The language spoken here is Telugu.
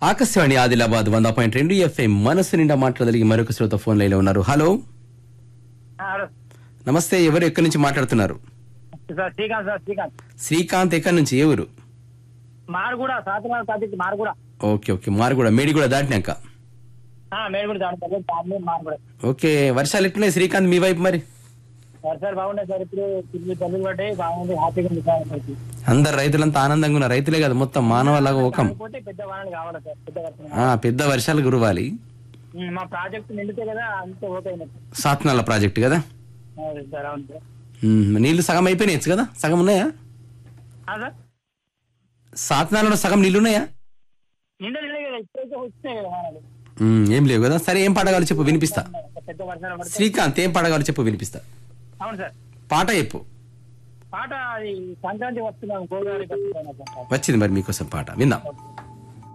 ఆకాశవాణి ఆదిలాబాద్ వంద పాయింట్ రెండు ఎఫ్ఎం మనసు నిండా మాట్లాడగలిగి మరొక శ్రోత ఫోన్ లైన్లో ఉన్నారు హలో హలో నమస్తే ఎవరు ఎక్కడి నుంచి మాట్లాడుతున్నారు సార్ శ్రీకాంత్ సార్ శ్రీకాంత్ శ్రీకాంత్ ఎక్కడి నుంచి ఏ ఊరు Maruguda Sathanath project Maruguda okay okay Maruguda Mediguda దాటినాక మేడుగుడ దాని ఫ్యామిలీ మారుగుడ ఓకే వర్షాలు ఎట్లున్నాయి శ్రీకాంత్ మీ వైపు మరి సార్ బాగున్నాయి సార్ ఇప్పుడు పిల్లలు తల్లులు పడ్డాయి బాగుంది హ్యాపీగా ఉంది సార్ ఇప్పటికి. అందరు రైతులంతా ఆనందంగా ఉన్నారు రైతులే కదా మొత్తం మానవలాగా ఒకం కాకపోతే పెద్ద వాహనాలు కావాలి సార్ పెద్ద వర్షం ఆ, పెద్ద వర్షాలు కురవాలి ఉమ్, మా ప్రాజెక్ట్ నిండితే కదా అంత ఓకే అయినట్టు సాత్నాల ప్రాజెక్ట్ కదా అవును సార్ అవును సార్ ఉమ్, నీళ్లు సగం అయిపోయినాయి కదా సగం ఉన్నాయా ఆ సార్ సాత్నాలలో సగం నీళ్లు ఉన్నాయా నిండా నిండే కదా ఇప్పుడైతే వచ్చినాయి కదా వాహనాలు ఉమ్, ఏం లేవు కదా సరే ఏం పాట కావాలో చెప్పు వినిపిస్తా పెద్ద వర్షాలు పడితే శ్రీకాంత్ ఏం పాట కావాలో చెప్పు వినిపిస్తా అవును సార్ పాట చెప్పు పాట ఈ సంక్రాంతి వస్తున్నాం గోదావరి వస్తున్నాం వచ్చింది మరి మీకోసం పాట విందాం